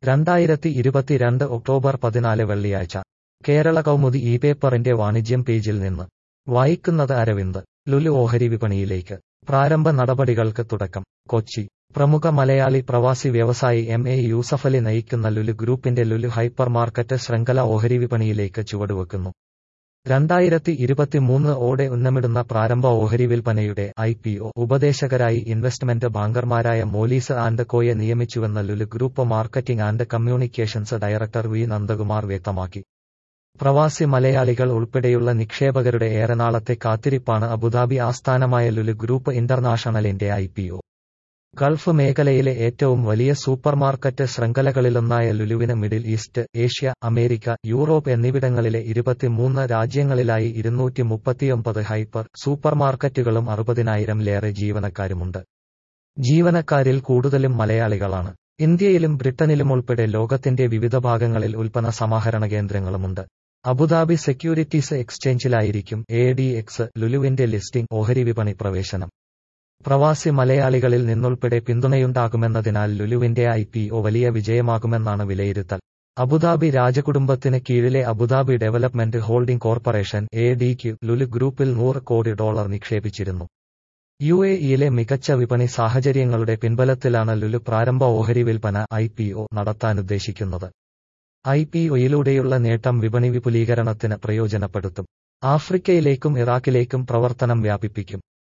രണ്ടായിരത്തി ഇരുപത്തിരണ്ട് ഒക്ടോബർ പതിനാല് വെള്ളിയാഴ്ച കേരള കൗമുദി ഈ പേപ്പറിന്റെ വാണിജ്യം പേജിൽ നിന്ന് വായിക്കുന്നത് അരവിന്ദ് ലുലു ഓഹരി വിപണിയിലേക്ക് പ്രാരംഭ നടപടികൾക്ക് തുടക്കം കൊച്ചി പ്രമുഖ മലയാളി പ്രവാസി വ്യവസായി എം എ യൂസഫലി നയിക്കുന്ന ലുലു ഗ്രൂപ്പിന്റെ ലുലു ഹൈപ്പർ മാർക്കറ്റ് ശൃംഖല ഓഹരി വിപണിയിലേക്ക് ചുവടുവെക്കുന്നു രണ്ടായിരത്തി ഇരുപത്തിമൂന്ന് ഓടെ ഉന്നമിടുന്ന പ്രാരംഭ ഓഹരി വിൽപ്പനയുടെ ഐ പി ഒ ഉപദേശകരായി ഇൻവെസ്റ്റ്മെന്റ് ബാങ്കർമാരായ മോലീസ് ആൻഡ് കോയെ നിയമിച്ചുവെന്ന് Lulu group marketing and communications director V Nandakumar വ്യക്തമാക്കി പ്രവാസി മലയാളികൾ ഉൾപ്പെടെയുള്ള നിക്ഷേപകരുടെ ഏറെ നാളത്തെ കാത്തിരിപ്പാണ് അബുദാബി ആസ്ഥാനമായ ലുലു ഗ്രൂപ്പ് ഇന്റർനാഷണലിന്റെ ഐ പി ഒ ഗൾഫ് മേഖലയിലെ ഏറ്റവും വലിയ സൂപ്പർമാർക്കറ്റ് ശൃംഖലകളിലൊന്നായ ലുലുവിന് middle east Asia America Europe എന്നിവിടങ്ങളിലെ ഇരുപത്തിമൂന്ന് രാജ്യങ്ങളിലായി ഇരുന്നൂറ്റി മുപ്പത്തിയൊമ്പത് ഹൈപ്പർ സൂപ്പർമാർക്കറ്റുകളും അറുപതിനായിരംലേറെ ജീവനക്കാരുമുണ്ട് ജീവനക്കാരിൽ കൂടുതലും മലയാളികളാണ് ഇന്ത്യയിലും ബ്രിട്ടനിലും ഉൾപ്പെടെ ലോകത്തിന്റെ വിവിധ ഭാഗങ്ങളിൽ ഉൽപ്പന്ന സമാഹരണ കേന്ദ്രങ്ങളുമുണ്ട് അബുദാബി സെക്യൂരിറ്റീസ് എക്സ്ചേഞ്ചിലായിരിക്കും എ ഡി എക്സ് ലുലുവിന്റെ ലിസ്റ്റിംഗ് ഓഹരി വിപണി പ്രവേശനം പ്രവാസി മലയാളികളിൽ നിന്നുൾപ്പെടെ പിന്തുണയുണ്ടാകുമെന്നതിനാൽ ലുലുവിന്റെ ഐ പി ഒ വലിയ വിജയമാകുമെന്നാണ് വിലയിരുത്തൽ അബുദാബി രാജകുടുംബത്തിന് കീഴിലെ Abu Dhabi development holding corporation A ഡിക്ക് ലുലു ഗ്രൂപ്പിൽ നൂറ് കോടി ഡോളർ നിക്ഷേപിച്ചിരുന്നു യു എ ഇയിലെ മികച്ച വിപണി സാഹചര്യങ്ങളുടെ പിൻബലത്തിലാണ് ലുലു പ്രാരംഭ ഓഹരി വിൽപ്പന ഐ പി ഒ നടത്താനുദ്ദേശിക്കുന്നത് ഐ പി ഒയിലൂടെയുള്ള നേട്ടം വിപണി വിപുലീകരണത്തിന് പ്രയോജനപ്പെടുത്തും ആഫ്രിക്കയിലേക്കും ഇറാഖിലേക്കും പ്രവർത്തനം വ്യാപിപ്പിക്കും